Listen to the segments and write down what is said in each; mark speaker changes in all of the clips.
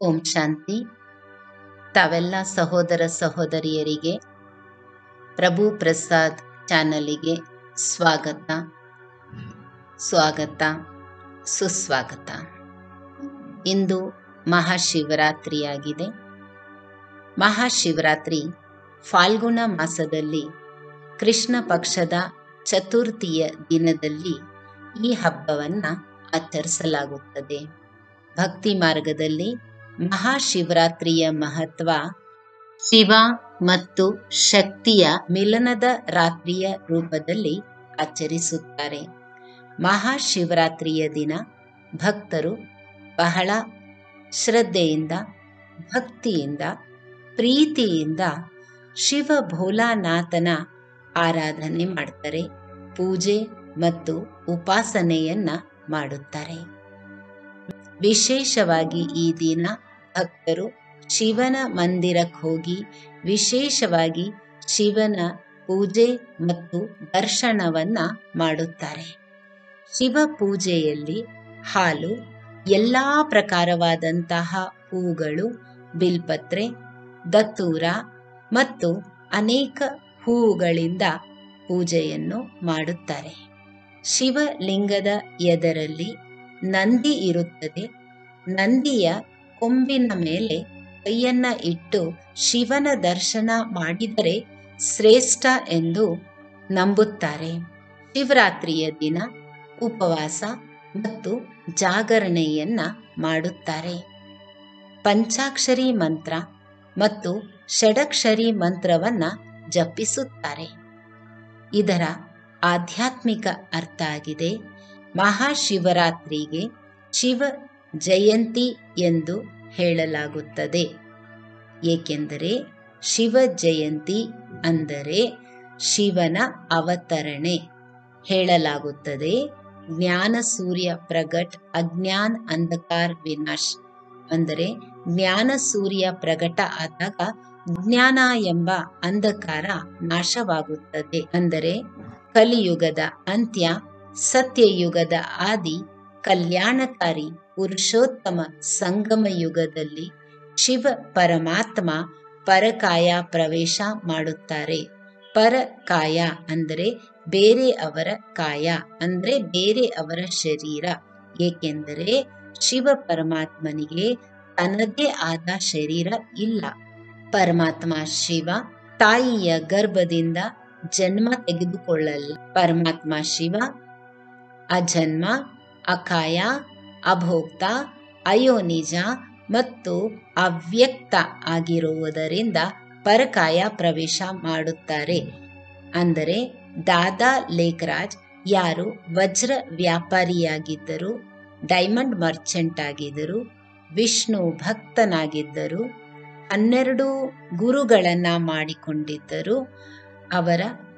Speaker 1: ಓಂ ಶಾಂತಿ ತಾವೆಲ್ಲ ಸಹೋದರ ಸಹೋದರಿಯರಿಗೆ ಪ್ರಭು ಪ್ರಸಾದ್ ಚಾನಲಿಗೆ ಸ್ವಾಗತ ಸ್ವಾಗತ ಸುಸ್ವಾಗತ ಇಂದು ಮಹಾಶಿವರಾತ್ರಿಯಾಗಿದೆ ಮಹಾಶಿವರಾತ್ರಿ ಫಾಲ್ಗುಣ ಮಾಸದಲ್ಲಿ ಕೃಷ್ಣ ಪಕ್ಷದ ಚತುರ್ಥಿಯ ದಿನದಲ್ಲಿ ಈ ಹಬ್ಬವನ್ನು ಆಚರಿಸಲಾಗುತ್ತದೆ ಭಕ್ತಿ ಮಾರ್ಗದಲ್ಲಿ ಮಹಾಶಿವರಾತ್ರಿಯ ಮಹತ್ವ ಶಿವ ಮತ್ತು ಶಕ್ತಿಯ ಮಿಲನದ ರಾತ್ರಿಯ ರೂಪದಲ್ಲಿ ಆಚರಿಸುತ್ತಾರೆ ಮಹಾಶಿವರಾತ್ರಿಯ ದಿನ ಭಕ್ತರು ಬಹಳ ಶ್ರದ್ಧೆಯಿಂದ ಭಕ್ತಿಯಿಂದ ಪ್ರೀತಿಯಿಂದ ಶಿವ ಭೋಲಾನಾಥನ ಆರಾಧನೆ ಮಾಡ್ತಾರೆ ಪೂಜೆ ಮತ್ತು ಉಪಾಸನೆಯನ್ನ ಮಾಡುತ್ತಾರೆ ವಿಶೇಷವಾಗಿ ಈ ದಿನ ಭಕ್ತರು ಶಿವನ ಮಂದಿರಕ್ಕೆ ಹೋಗಿ ವಿಶೇಷವಾಗಿ ಶಿವನ ಪೂಜೆ ಮತ್ತು ದರ್ಶನವನ್ನ ಮಾಡುತ್ತಾರೆ ಶಿವ ಪೂಜೆಯಲ್ಲಿ ಹಾಲು ಎಲ್ಲ ಪ್ರಕಾರವಾದಂತಹ ಹೂಗಳು ಬಿಲ್ಪತ್ರೆ ದತ್ತೂರ ಮತ್ತು ಅನೇಕ ಹೂವುಗಳಿಂದ ಪೂಜೆಯನ್ನು ಮಾಡುತ್ತಾರೆ ಶಿವಲಿಂಗದ ಎದರಲ್ಲಿ ನಂದಿ ಇರುತ್ತದೆ ನಂದಿಯ ಕೊಂಬಿನ ಮೇಲೆ ಕೈಯನ್ನ ಇಟ್ಟು ಶಿವನ ದರ್ಶನ ಮಾಡಿದರೆ ಶ್ರೇಷ್ಠ ಎಂದು ನಂಬುತ್ತಾರೆ ಶಿವರಾತ್ರಿಯ ದಿನ ಉಪವಾಸ ಮತ್ತು ಜಾಗರಣೆಯನ್ನ ಮಾಡುತ್ತಾರೆ ಪಂಚಾಕ್ಷರಿ ಮಂತ್ರ ಮತ್ತು ಷಡಕ್ಷರಿ ಮಂತ್ರವನ್ನ ಜಪಿಸುತ್ತಾರೆ ಇದರ ಆಧ್ಯಾತ್ಮಿಕ ಅರ್ಥ ಆಗಿದೆ ಮಹಾಶಿವರಾತ್ರಿಗೆ ಶಿವ ಜಯಂತಿ ಎಂದು ಹೇಳಲಾಗುತ್ತದೆ ಏಕೆಂದರೆ ಶಿವ ಜಯಂತಿ ಅಂದರೆ ಶಿವನ ಅವತರಣೆ ಹೇಳಲಾಗುತ್ತದೆ ಜ್ಞಾನ ಸೂರ್ಯ ಪ್ರಗಟ್ ಅಜ್ಞಾನ್ ಅಂಧಕಾರ್ ವಿನಾಶ್ ಅಂದರೆ ಜ್ಞಾನ ಸೂರ್ಯ ಪ್ರಗಟ ಆದಾಗ ಜ್ಞಾನ ಎಂಬ ಅಂಧಕಾರ ನಾಶವಾಗುತ್ತದೆ ಅಂದರೆ ಕಲಿಯುಗದ ಅಂತ್ಯ ಸತ್ಯಯುಗದ ಆದಿ ಕಲ್ಯಾಣಕಾರಿ ಪುರುಷೋತ್ತಮ ಸಂಗಮ ಯುಗದಲ್ಲಿ ಶಿವ ಪರಮಾತ್ಮ ಪರಕಾಯ ಪ್ರವೇಶ ಮಾಡುತ್ತಾರೆ ಪರಕಾಯ ಅಂದರೆ ಬೇರೆ ಅವರ ಕಾಯ ಅಂದ್ರೆ ಬೇರೆ ಅವರ ಶರೀರ ಏಕೆಂದರೆ ಶಿವ ಪರಮಾತ್ಮನಿಗೆ ತನ್ನದೇ ಆದ ಶರೀರ ಇಲ್ಲ ಪರಮಾತ್ಮ ಶಿವ ತಾಯಿಯ ಗರ್ಭದಿಂದ ಜನ್ಮ ತೆಗೆದುಕೊಳ್ಳಲ್ಲ ಪರಮಾತ್ಮ ಶಿವ ಅಜನ್ಮ ಅಕಾಯ ಅಭೋಕ್ತ ಅಯೋನಿಜ ಮತ್ತು ಅವ್ಯಕ್ತ ಆಗಿರುವುದರಿಂದ ಪರಕಾಯ ಪ್ರವೇಶ ಮಾಡುತ್ತಾರೆ ಅಂದರೆ ದಾದಾ ಲೇಖರಾಜ್ ಯಾರು ವಜ್ರ ವ್ಯಾಪಾರಿಯಾಗಿದ್ದರು ಡೈಮಂಡ್ ಮರ್ಚೆಂಟ್ ಆಗಿದ್ದರು ವಿಷ್ಣು ಭಕ್ತನಾಗಿದ್ದರು ಹನ್ನೆರಡು ಗುರುಗಳನ್ನ ಮಾಡಿಕೊಂಡಿದ್ದರು ಅವರ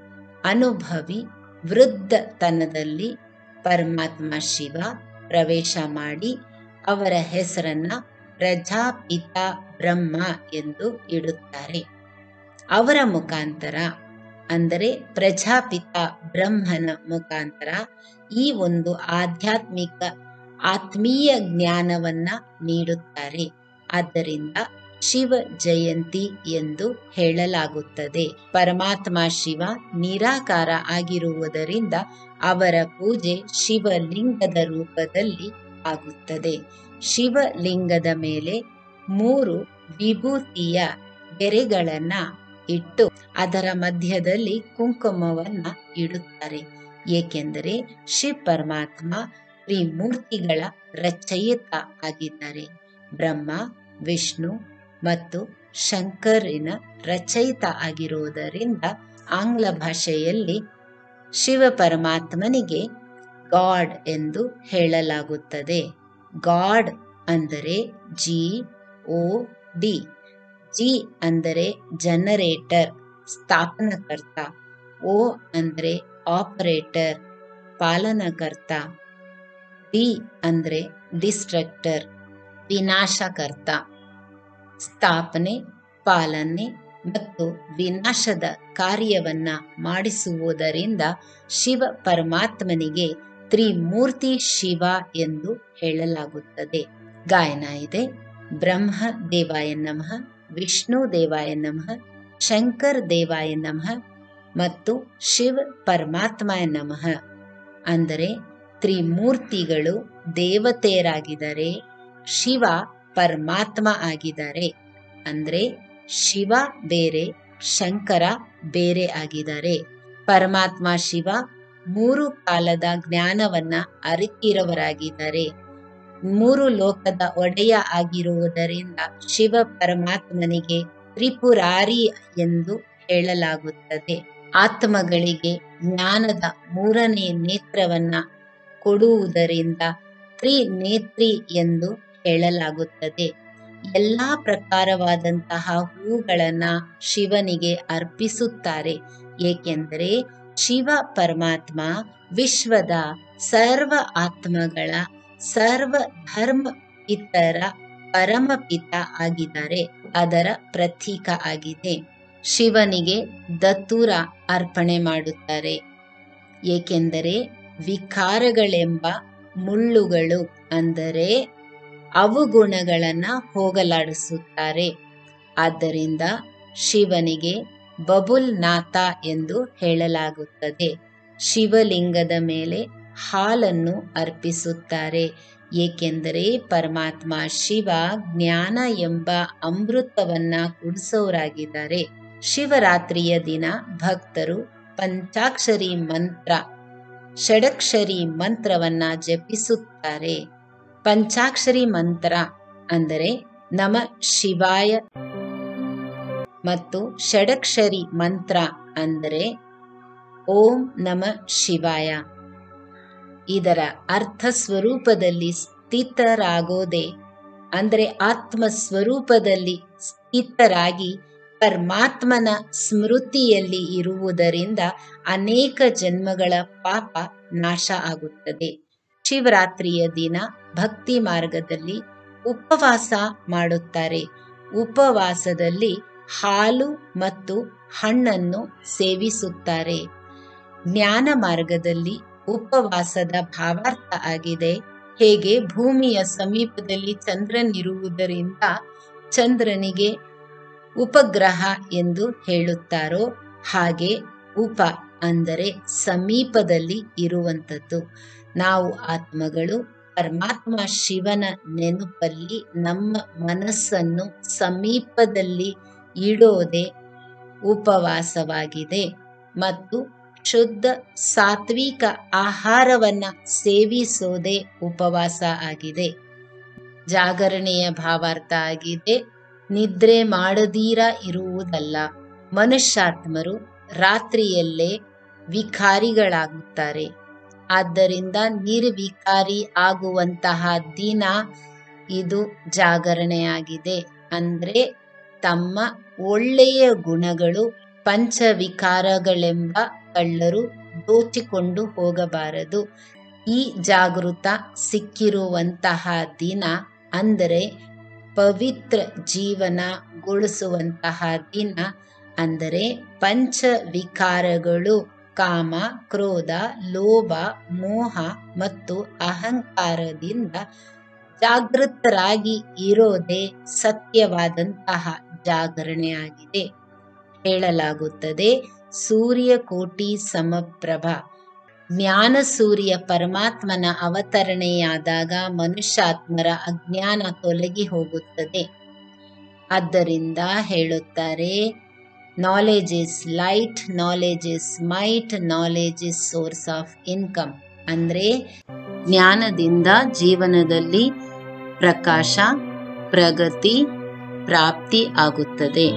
Speaker 1: ಅನುಭವಿ ವೃದ್ಧತನದಲ್ಲಿ ಪರಮಾತ್ಮ ಶಿವ ಪ್ರವೇಶ ಮಾಡಿ ಅವರ ಹೆಸರನ್ನ ಪ್ರಜಾಪಿತ ಬ್ರಹ್ಮ ಎಂದು ಇಡುತ್ತಾರೆ ಅವರ ಮುಖಾಂತರ ಅಂದರೆ ಪ್ರಜಾಪಿತ ಬ್ರಹ್ಮನ ಮುಖಾಂತರ ಈ ಒಂದು ಆಧ್ಯಾತ್ಮಿಕ ಆತ್ಮೀಯ ಜ್ಞಾನವನ್ನ ನೀಡುತ್ತಾರೆ ಆದ್ದರಿಂದ ಶಿವ ಜಯಂತಿ ಎಂದು ಹೇಳಲಾಗುತ್ತದೆ ಪರಮಾತ್ಮ ಶಿವ ನಿರಾಕಾರ ಆಗಿರುವುದರಿಂದ ಅವರ ಪೂಜೆ ಶಿವಲಿಂಗದ ರೂಪದಲ್ಲಿ ಆಗುತ್ತದೆ ಶಿವಲಿಂಗದ ಮೇಲೆ ಮೂರು ವಿಭೂತಿಯ ಗೆರೆಗಳನ್ನ ಇಟ್ಟು ಅದರ ಮಧ್ಯದಲ್ಲಿ ಕುಂಕುಮವನ್ನ ಇಡುತ್ತಾರೆ ಏಕೆಂದರೆ ಶಿವ ಪರಮಾತ್ಮ ತ್ರಿಮೂರ್ತಿಗಳ ರಚಯಿತ ಆಗಿದ್ದಾರೆ ಬ್ರಹ್ಮ ವಿಷ್ಣು ಮತ್ತು ಶಂಕರಿನ ರಚಯಿತ ಆಗಿರುವುದರಿಂದ ಆಂಗ್ಲ ಭಾಷೆಯಲ್ಲಿ ಶಿವ ಪರಮಾತ್ಮನಿಗೆ ಗಾಡ್ ಎಂದು ಹೇಳಲಾಗುತ್ತದೆ ಗಾಡ್ ಅಂದರೆ ಜಿ ಓ ಡಿ ಜಿ ಅಂದರೆ ಜನರೇಟರ್ ಸ್ಥಾಪನಕರ್ತ ಓ ಅಂದರೆ ಆಪರೇಟರ್ ಪಾಲನಕರ್ತ ಡಿ ಅಂದರೆ ಡಿಸ್ಟ್ರಕ್ಟರ್ ವಿನಾಶಕರ್ತ ಸ್ಥಾಪನೆ ಪಾಲನೆ ಮತ್ತು ವಿನಾಶದ ಕಾರ್ಯವನ್ನ ಮಾಡಿಸುವುದರಿಂದ ಶಿವ ಪರಮಾತ್ಮನಿಗೆ ತ್ರಿಮೂರ್ತಿ ಶಿವ ಎಂದು ಹೇಳಲಾಗುತ್ತದೆ ಗಾಯನ ಇದೆ ಬ್ರಹ್ಮ ದೇವಾಯ ನಮಃ ವಿಷ್ಣು ದೇವಾಯ ನಮಃ ಶಂಕರ್ ದೇವಾಯ ನಮಃ ಮತ್ತು ಶಿವ್ ಪರಮಾತ್ಮಾಯ ನಮಃ ಅಂದರೆ ತ್ರಿಮೂರ್ತಿಗಳು ದೇವತೆಯರಾಗಿದ್ದಾರೆ ಶಿವ ಪರಮಾತ್ಮ ಆಗಿದ್ದಾರೆ ಅಂದ್ರೆ ಶಿವ ಬೇರೆ ಶಂಕರ ಬೇರೆ ಆಗಿದ್ದಾರೆ ಪರಮಾತ್ಮ ಶಿವ ಮೂರು ಕಾಲದ ಜ್ಞಾನವನ್ನ ಅರಿತಿರವರಾಗಿದ್ದಾರೆ ಮೂರು ಲೋಕದ ಒಡೆಯ ಆಗಿರುವುದರಿಂದ ಶಿವ ಪರಮಾತ್ಮನಿಗೆ ತ್ರಿಪುರಾರಿ ಎಂದು ಹೇಳಲಾಗುತ್ತದೆ ಆತ್ಮಗಳಿಗೆ ಜ್ಞಾನದ ಮೂರನೇ ನೇತ್ರವನ್ನ ಕೊಡುವುದರಿಂದ ತ್ರಿನೇತ್ರಿ ಎಂದು ಹೇಳಲಾಗುತ್ತದೆ ಎಲ್ಲಾ ಪ್ರಕಾರವಾದಂತಹ ಹೂಗಳನ್ನ ಶಿವನಿಗೆ ಅರ್ಪಿಸುತ್ತಾರೆ ಏಕೆಂದರೆ ಶಿವ ಪರಮಾತ್ಮ ವಿಶ್ವದ ಸರ್ವ ಆತ್ಮಗಳ ಸರ್ವ ಧರ್ಮ ಇತರ ಪರಮಪಿತ ಆಗಿದ್ದಾರೆ ಅದರ ಪ್ರತೀಕ ಆಗಿದೆ ಶಿವನಿಗೆ ದತ್ತೂರ ಅರ್ಪಣೆ ಮಾಡುತ್ತಾರೆ ಏಕೆಂದರೆ ವಿಕಾರಗಳೆಂಬ ಮುಳ್ಳುಗಳು ಅಂದರೆ ಅವಗುಣಗಳನ್ನ ಹೋಗಲಾಡಿಸುತ್ತಾರೆ ಆದ್ದರಿಂದ ಶಿವನಿಗೆ ಬಬುಲ್ ನಾಥ ಎಂದು ಹೇಳಲಾಗುತ್ತದೆ ಶಿವಲಿಂಗದ ಮೇಲೆ ಹಾಲನ್ನು ಅರ್ಪಿಸುತ್ತಾರೆ ಏಕೆಂದರೆ ಪರಮಾತ್ಮ ಶಿವ ಜ್ಞಾನ ಎಂಬ ಅಮೃತವನ್ನ ಕುಡಿಸೋರಾಗಿದ್ದಾರೆ ಶಿವರಾತ್ರಿಯ ದಿನ ಭಕ್ತರು ಪಂಚಾಕ್ಷರಿ ಮಂತ್ರ ಷಡಕ್ಷರಿ ಮಂತ್ರವನ್ನ ಜಪಿಸುತ್ತಾರೆ ಪಂಚಾಕ್ಷರಿ ಮಂತ್ರ ಅಂದರೆ ನಮ ಶಿವಾಯ ಮತ್ತು ಷಡಕ್ಷರಿ ಮಂತ್ರ ಅಂದರೆ ಓಂ ನಮ ಶಿವಾಯ ಇದರ ಅರ್ಥ ಸ್ವರೂಪದಲ್ಲಿ ಸ್ಥಿತರಾಗೋದೆ ಅಂದರೆ ಆತ್ಮ ಸ್ವರೂಪದಲ್ಲಿ ಸ್ಥಿತರಾಗಿ ಪರಮಾತ್ಮನ ಸ್ಮೃತಿಯಲ್ಲಿ ಇರುವುದರಿಂದ ಅನೇಕ ಜನ್ಮಗಳ ಪಾಪ ನಾಶ ಆಗುತ್ತದೆ ಶಿವರಾತ್ರಿಯ ದಿನ ಭಕ್ತಿ ಮಾರ್ಗದಲ್ಲಿ ಉಪವಾಸ ಮಾಡುತ್ತಾರೆ ಉಪವಾಸದಲ್ಲಿ ಹಾಲು ಮತ್ತು ಹಣ್ಣನ್ನು ಸೇವಿಸುತ್ತಾರೆ ಜ್ಞಾನ ಮಾರ್ಗದಲ್ಲಿ ಉಪವಾಸದ ಭಾವಾರ್ಥ ಆಗಿದೆ ಹೇಗೆ ಭೂಮಿಯ ಸಮೀಪದಲ್ಲಿ ಚಂದ್ರನಿರುವುದರಿಂದ ಚಂದ್ರನಿಗೆ ಉಪಗ್ರಹ ಎಂದು ಹೇಳುತ್ತಾರೋ ಹಾಗೆ ಉಪ ಅಂದರೆ ಸಮೀಪದಲ್ಲಿ ಇರುವಂಥದ್ದು ನಾವು ಆತ್ಮಗಳು ಪರಮಾತ್ಮ ಶಿವನ ನೆನಪಲ್ಲಿ ನಮ್ಮ ಮನಸ್ಸನ್ನು ಸಮೀಪದಲ್ಲಿ ಇಡೋದೇ ಉಪವಾಸವಾಗಿದೆ ಮತ್ತು ಶುದ್ಧ ಸಾತ್ವಿಕ ಆಹಾರವನ್ನ ಸೇವಿಸೋದೇ ಉಪವಾಸ ಆಗಿದೆ ಜಾಗರಣೆಯ ಭಾವಾರ್ಥ ಆಗಿದೆ ನಿದ್ರೆ ಮಾಡದೀರ ಇರುವುದಲ್ಲ ಮನುಷ್ಯಾತ್ಮರು ರಾತ್ರಿಯಲ್ಲೇ ವಿಕಾರಿಗಳಾಗುತ್ತಾರೆ ಆದ್ದರಿಂದ ನಿರ್ವಿಕಾರಿ ಆಗುವಂತಹ ದಿನ ಇದು ಜಾಗರಣೆಯಾಗಿದೆ ಅಂದ್ರೆ ತಮ್ಮ ಒಳ್ಳೆಯ ಗುಣಗಳು ಪಂಚವಿಕಾರಗಳೆಂಬ ಕಳ್ಳರು ದೋಚಿಕೊಂಡು ಹೋಗಬಾರದು ಈ ಜಾಗೃತ ಸಿಕ್ಕಿರುವಂತಹ ದಿನ ಅಂದರೆ ಪವಿತ್ರ ಜೀವನಗೊಳಿಸುವಂತಹ ದಿನ ಅಂದರೆ ಪಂಚ ವಿಕಾರಗಳು ಕಾಮ ಕ್ರೋಧ ಲೋಭ ಮೋಹ ಮತ್ತು ಅಹಂಕಾರದಿಂದ ಜಾಗೃತರಾಗಿ ಇರೋದೇ ಸತ್ಯವಾದಂತಹ ಜಾಗರಣೆಯಾಗಿದೆ ಹೇಳಲಾಗುತ್ತದೆ ಸೂರ್ಯಕೋಟಿ ಸಮಪ್ರಭ ಜ್ಞಾನ ಸೂರ್ಯ ಪರಮಾತ್ಮನ ಅವತರಣೆಯಾದಾಗ ಮನುಷ್ಯಾತ್ಮರ ಅಜ್ಞಾನ ತೊಲಗಿ ಹೋಗುತ್ತದೆ ಆದ್ದರಿಂದ ಹೇಳುತ್ತಾರೆ knowledge is light knowledge is might knowledge is source of income ಅಂದ್ರೆ ಜ್ಞಾನದಿಂದ ಜೀವನದಲ್ಲಿ ಪ್ರಕಾಶ ಪ್ರಗತಿ ಪ್ರಾಪ್ತಿ ಆಗುತ್ತದೆ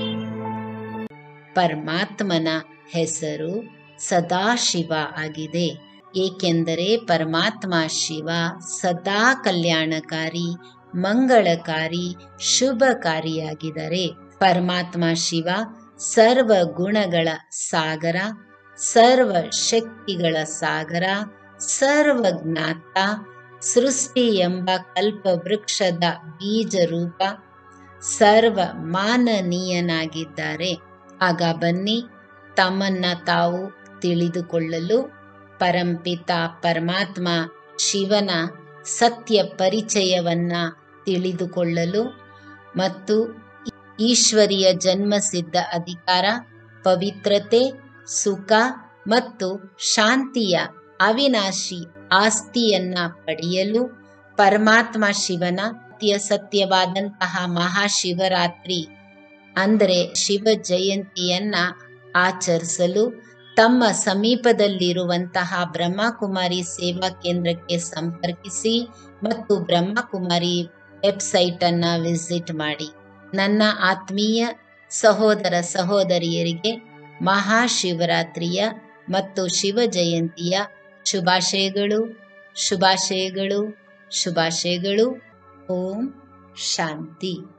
Speaker 1: ಪರಮಾತ್ಮನ ಹೆಸರು ಸದಾಶಿವ ಆಗಿದೆ ಏಕೆಂದರೆ ಪರಮಾತ್ಮ ಶಿವ ಸದಾ ಕಲ್ಯಾಣಕಾರಿ ಮಂಗಳಕಾರಿ ಶುಭಕಾರಿಯಾಗಿದ್ದಾರೆ ಪರಮಾತ್ಮ ಶಿವ ಸರ್ವ ಗುಣಗಳ ಸಾಗರ ಸರ್ವ ಶಕ್ತಿಗಳ ಸಾಗರ ಸರ್ವಜ್ಞಾತ ಸೃಷ್ಟಿ ಎಂಬ ಕಲ್ಪವೃಕ್ಷದ ಬೀಜ ರೂಪ ಸರ್ವ ಮಾನನೀಯನಾಗಿದ್ದಾರೆ ಆಗ ಬನ್ನಿ ತಮ್ಮನ್ನ ತಾವು ತಿಳಿದುಕೊಳ್ಳಲು ಪರಂಪಿತ ಪರಮಾತ್ಮ ಶಿವನ ಸತ್ಯ ಪರಿಚಯವನ್ನ ತಿಳಿದುಕೊಳ್ಳಲು ಮತ್ತು ಈಶ್ವರಿಯ ಜನ್ಮಸಿದ್ಧ ಅಧಿಕಾರ ಪವಿತ್ರತೆ ಸುಖ ಮತ್ತು ಶಾಂತಿಯ ಅವಿನಾಶಿ ಆಸ್ತಿಯನ್ನ ಪಡೆಯಲು ಪರಮಾತ್ಮ ಶಿವನ ಸತ್ಯ ಸತ್ಯವಾದಂತಹ ಮಹಾಶಿವರಾತ್ರಿ ಅಂದರೆ ಶಿವ ಜಯಂತಿಯನ್ನ ಆಚರಿಸಲು ತಮ್ಮ ಸಮೀಪದಲ್ಲಿರುವಂತಹ ಬ್ರಹ್ಮಕುಮಾರಿ ಸೇವಾ ಕೇಂದ್ರಕ್ಕೆ ಸಂಪರ್ಕಿಸಿ ಮತ್ತು ಬ್ರಹ್ಮಕುಮಾರಿ ವೆಬ್ಸೈಟ್ ಅನ್ನ ವಿಸಿಟ್ ಮಾಡಿ ನನ್ನ ಆತ್ಮೀಯ ಸಹೋದರ ಸಹೋದರಿಯರಿಗೆ ಮಹಾಶಿವರಾತ್ರಿಯ ಮತ್ತು ಶಿವ ಜಯಂತಿಯ ಶುಭಾಶಯಗಳು ಶುಭಾಶಯಗಳು ಶುಭಾಶಯಗಳು ಓಂ ಶಾಂತಿ